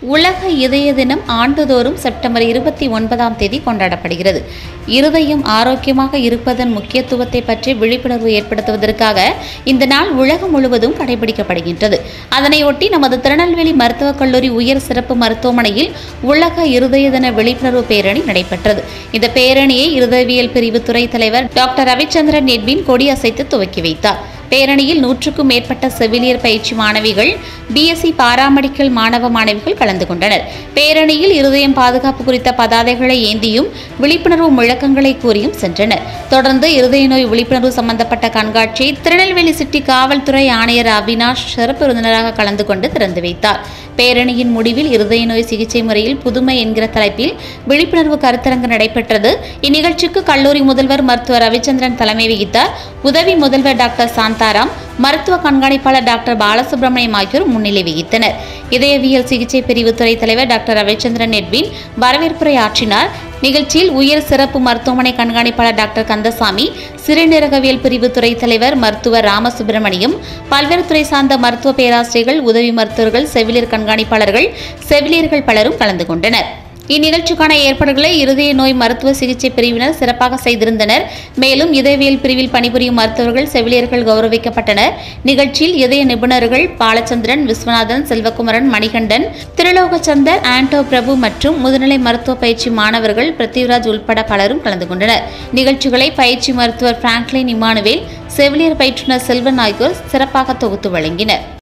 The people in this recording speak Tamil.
உலக இதய தினம் ஆண்டுதோறும் செப்டம்பர் இருபத்தி ஒன்பதாம் தேதி கொண்டாடப்படுகிறது இருதயம் ஆரோக்கியமாக இருப்பதன் முக்கியத்துவத்தை பற்றி விழிப்புணர்வு ஏற்படுத்துவதற்காக இந்த நாள் உலகம் முழுவதும் கடைபிடிக்கப்படுகின்றது அதனையொட்டி நமது திருநெல்வேலி மருத்துவக் கல்லூரி உயர் சிறப்பு மருத்துவமனையில் உலக இருதய தின விழிப்புணர்வு பேரணி நடைபெற்றது இந்த பேரணியை இருதயவியல் பிரிவு துறை தலைவர் டாக்டர் ரவிச்சந்திரன் எட்வின் கொடியசைத்து துவக்கி வைத்தார் பேரணியில் நூற்றுக்கும் மேற்பட்ட செவிலியர் பயிற்சி மாணவிகள் பிஎஸ்சி பாராமெடிக்கல் மாணவ மாணவிகள் கலந்து கொண்டனர் பேரணியில் இருதயம் பாதுகாப்பு குறித்த பதாதைகளை ஏந்தியும் விழிப்புணர்வு முழக்கங்களை கூறியும் சென்றனர் தொடர்ந்து இருதய நோய் விழிப்புணர்வு சம்பந்தப்பட்ட கண்காட்சியை திருநெல்வேலி சிட்டி காவல்துறை ஆணையர் அவினாஷ் சிறப்பு விருந்தினராக கலந்து கொண்டு திறந்து வைத்தார் பேரணியின் முடிவில் இருதய நோய் சிகிச்சை முறையில் புதுமை என்கிற தலைப்பில் விழிப்புணர்வு கருத்தரங்கு நடைபெற்றது இந்நிகழ்ச்சிக்கு கல்லூரி முதல்வர் மருத்துவர் ரவிச்சந்திரன் தலைமை வகித்தார் உதவி முதல்வர் டாக்டர் சாந்தாராம் மருத்துவ கண்காணிப்பாளர் டாக்டர் பாலசுப்ரமணியம் ஆகியோர் முன்னிலை வகித்தனர் இதயவியல் சிகிச்சை பிரிவு துறை தலைவர் டாக்டர் ரவிச்சந்திரன் எட்வின் வரவேற்புரை ஆற்றினார் நிகழ்ச்சியில் உயர் சிறப்பு மருத்துவமனை கண்காணிப்பாளர் டாக்டர் கந்தசாமி சிறுநீரகவியல் பிரிவு துறை தலைவர் மருத்துவர் ராமசுப்பிரமணியம் பல்வேறு துறை சார்ந்த மருத்துவ பேராசிரியர்கள் உதவி மருத்துவர்கள் செவிலியர் கண்காணிப்பாளர்கள் செவிலியர்கள் பலரும் கலந்து கொண்டனர் இந்நிகழ்ச்சிக்கான ஏற்பாடுகளை இருதய நோய் மருத்துவ சிகிச்சை பிரிவினர் சிறப்பாக செய்திருந்தனர் மேலும் இதயவியல் பிரிவில் பணிபுரியும் மருத்துவர்கள் செவிலியர்கள் கௌரவிக்கப்பட்டனர் நிகழ்ச்சியில் இதய நிபுணர்கள் பாலச்சந்திரன் விஸ்வநாதன் செல்வகுமரன் மணிகண்டன் திருலோகச்சந்தர் ஆண்டோ பிரபு மற்றும் முதுநிலை மருத்துவ பயிற்சி மாணவர்கள் பிருத்திவிராஜ் உள்பட பலரும் கலந்து கொண்டனர் நிகழ்ச்சிகளை பயிற்சி மருத்துவர் பிராங்க்லின் இமானுவேல் செவிலியர் பயிற்றுனர் செல்வன் ஆகியோர் சிறப்பாக தொகுத்து வழங்கினர்